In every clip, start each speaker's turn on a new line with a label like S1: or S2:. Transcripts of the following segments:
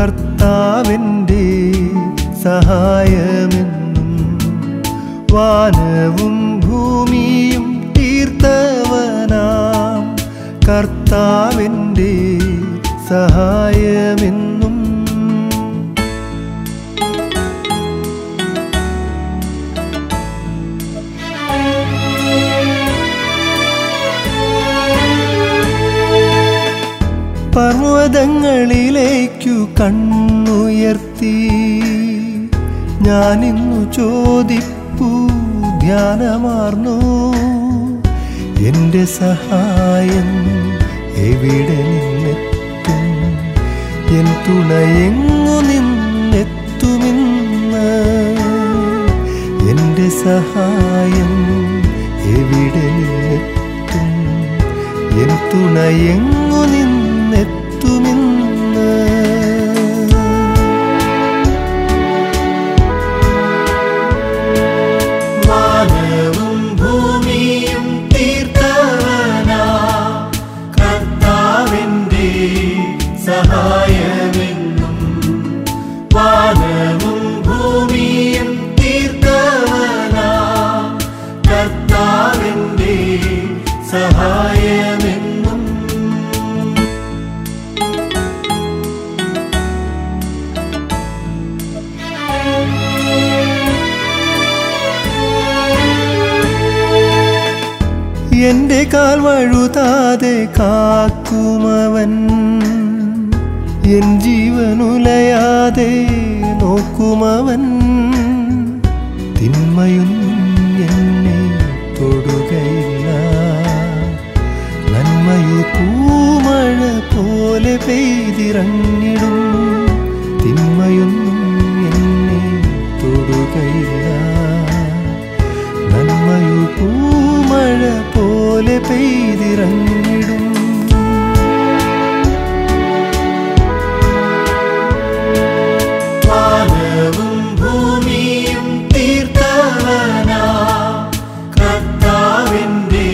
S1: കർത്താവിൻ്റെ സഹായമെന്നും വാനവും ഭൂമിയും തീർത്തവനാം കർത്താവിൻ്റെ സഹായമെന്നും പർവ്വതങ്ങളിലേക്കു കണ്ണുയർത്തി ഞാനിന്നു ചോദിപ്പു ധ്യാനമാർന്നു എൻ്റെ സഹായം എവിടെ നിന്നെത്തും എൻ തുണയെങ്ങു നിന്നെത്തുമെന്ന് എൻ്റെ സഹായം എവിടെ നിന്നെത്തും എൻ തുണയെങ്ങു നിന്നെത്തുമെന്ന് വാനവും ഭൂമിയും തീർത്തവനാ കർത്താവിൻ്റെ സഹായമെന്നും വാനവും ഭൂമിയും തീർത്തവനാ കർത്താവിൻ്റെ സഹായമെന്നും എന്റെ കാൽ വഴുതാതെ കാക്കുമവൻ എൻ ജീവനുലയാതെ നോക്കുമവൻ തിന്മയൊന്നും എന്നെ തൊടുകയില്ല നന്മയു പൂമഴ പോലെ പെയ്തിറങ്ങിടും തിന്മയൊന്നും എന്നെ തൊടുകയില്ല നന്മയു പൂമഴ പോലെ പെയ്തിറങ്ങിടും വാനവും ഭൂമിയും തീർത്തവനാ കർത്താവിൻ്റെ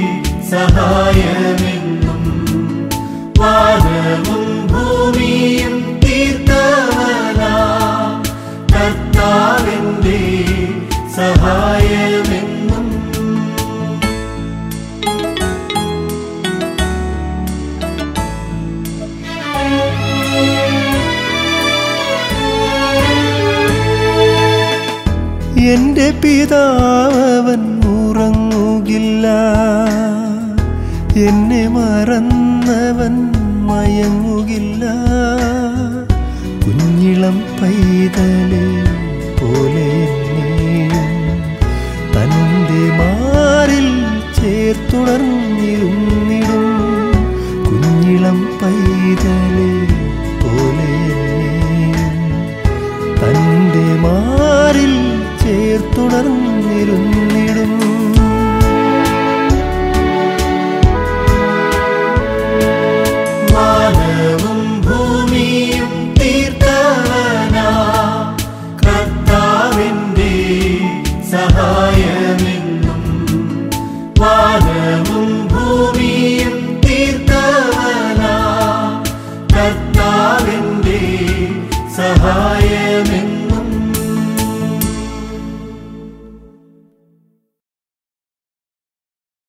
S1: സഹായമെന്നും വാനവും ഭൂമിയും തീർത്തവനാ കർത്താവിൻ്റെ സഹായമെന്നും എന്റെ പിതാവൻ ഉറങ്ങുകില്ല എന്നെ മറന്നവൻ മയങ്ങുകില്ല കുഞ്ഞിളം പൈതലെ പോലെ എന്നെയും തൻ്റെ മാറിൽ ചേർത്തുണർന്നിരുന്നിടും കുഞ്ഞിളം പൈതലെ പോലെ എന്നെയും തൻ്റെ മാറിൽ ചേർത്തുണർന്നിരുന്നിടും വാനവും ഭൂമിയും തീർത്തവനാ കർത്താവിൻ്റെ സഹായമെന്നും വാനവും ഭൂമിയും തീർത്തവനാ കർത്താവിൻ്റെ സഹായമെന്നും